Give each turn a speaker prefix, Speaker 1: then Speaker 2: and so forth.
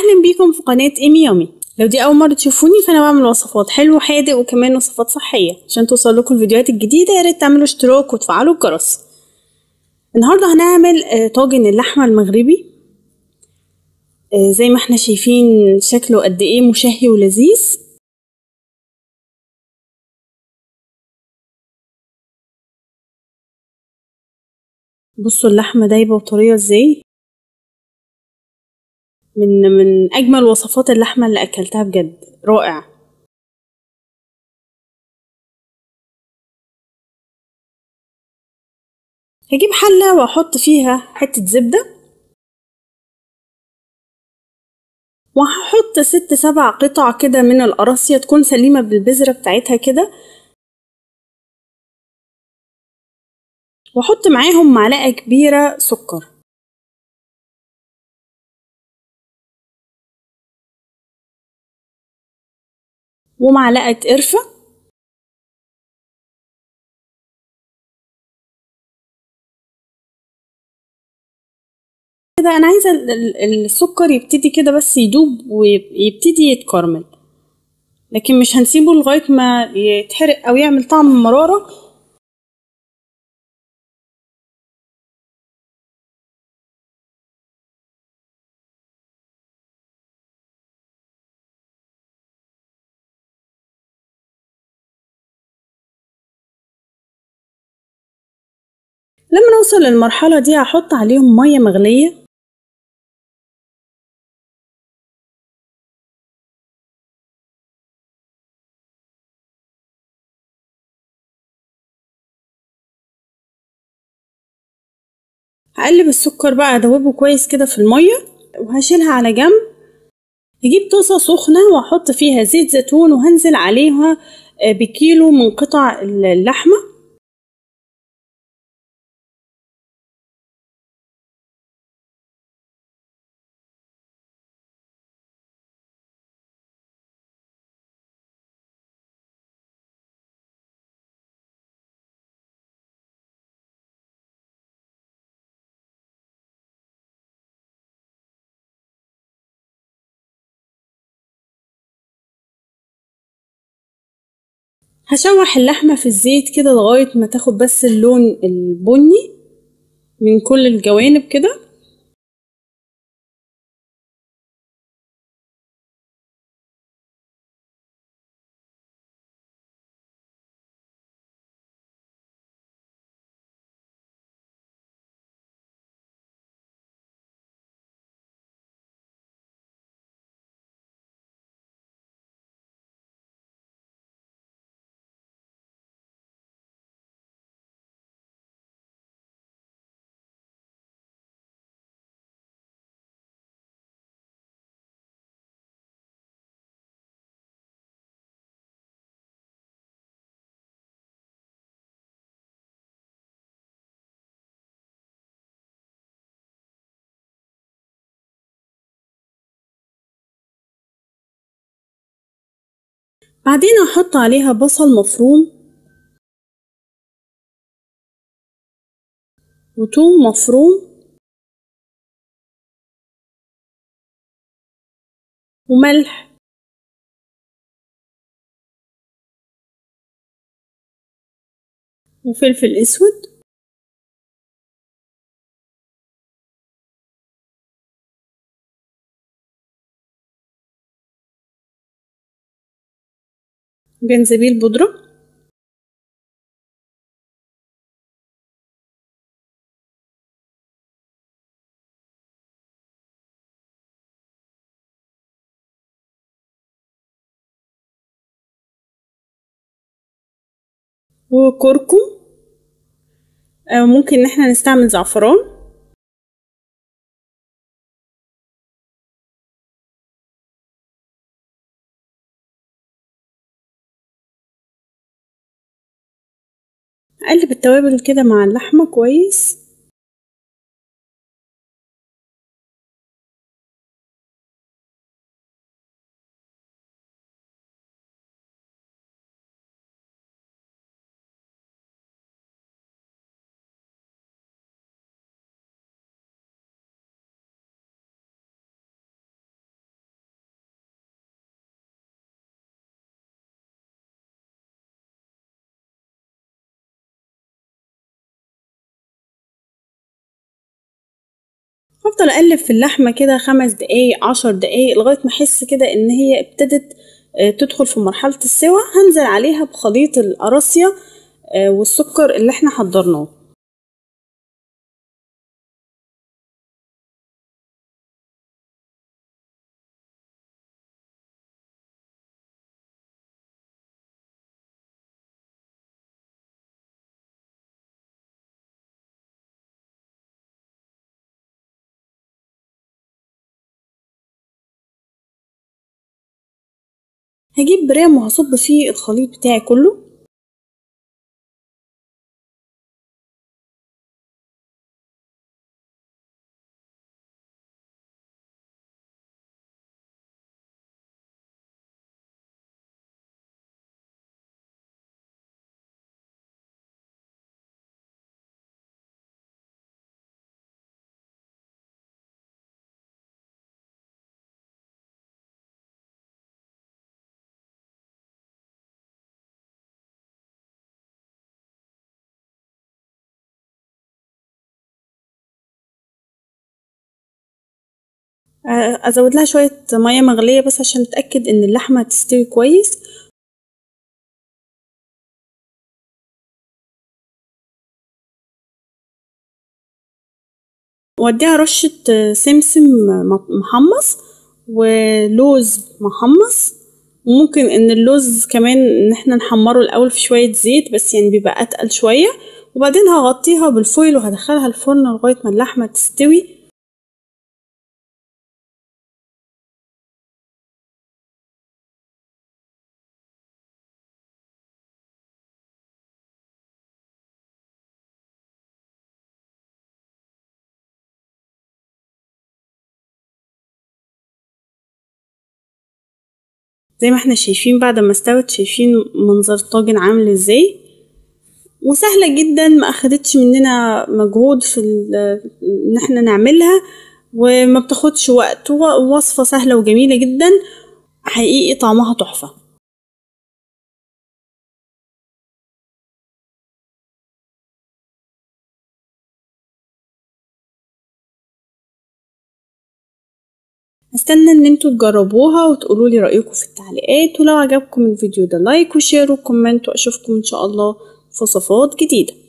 Speaker 1: اهلا بيكم في قناه ايمي يومي لو دي اول مره تشوفوني فانا بعمل وصفات حلو وحادق وكمان وصفات صحيه عشان توصل لكم الفيديوهات الجديده يا ريت تعملوا اشتراك وتفعلوا الجرس النهارده هنعمل آه، طاجن اللحمه المغربي آه، زي ما احنا شايفين شكله قد ايه مشهي ولذيذ بصوا اللحمه دايبه وطريه ازاي من من اجمل وصفات اللحمه اللي اكلتها بجد رائع هجيب حله واحط فيها حته زبده وهحط ست سبع قطع كده من القراصية تكون سليمة بالبذرة بتاعتها كده واحط معاهم معلقة كبيرة سكر ومعلقة قرفة كده أنا عايزة السكر يبتدي كده بس يدوب ويبتدي يتكرمل لكن مش هنسيبه لغاية ما يتحرق أو يعمل طعم مرارة لما نوصل للمرحلة دي هحط عليهم مية مغلية هقلب السكر بقى ادوبه كويس كده في المية وهشيلها على جنب هجيب طاسة سخنة واحط فيها زيت زيتون وهنزل عليها بكيلو من قطع اللحمة هشوح اللحمة في الزيت كده لغاية ما تاخد بس اللون البني من كل الجوانب كده بعدين هحط عليها بصل مفروم وتوم مفروم وملح وفلفل اسود جنزبيل بودرة وكركم أو ممكن ان احنا نستعمل زعفران اقلب التوابل كده مع اللحمه كويس هفضل اقلب في اللحمة كده خمس دقايق عشر دقايق لغاية ما احس كده ان هي ابتدت آه، تدخل في مرحلة السوا هنزل عليها بخليط القراصية آه، والسكر اللي احنا حضرناه هجيب برام وهصب فيه الخليط بتاعي كله آه، ازود لها شوية مية مغلية بس عشان اتأكد ان اللحمة تستوي كويس واديها رشة آه، سمسم محمص ولوز محمص وممكن ان اللوز كمان ان احنا نحمره الاول في شوية زيت بس يعني بيبقى اتقل شوية وبعدين هغطيها بالفويل وهدخلها الفرن لغاية ما اللحمة تستوي زي ما احنا شايفين بعد ما استوت شايفين منظر الطاجن عامل ازاي وسهلة جدا ما اخدتش مننا مجهود في ان احنا نعملها وما بتاخدش وقت ووصفة سهلة وجميلة جدا حقيقي طعمها تحفة استنى ان انتوا تجربوها وتقولوا لي رايكم في التعليقات ولو عجبكم الفيديو ده لايك وشير وكومنت واشوفكم ان شاء الله في وصفات جديده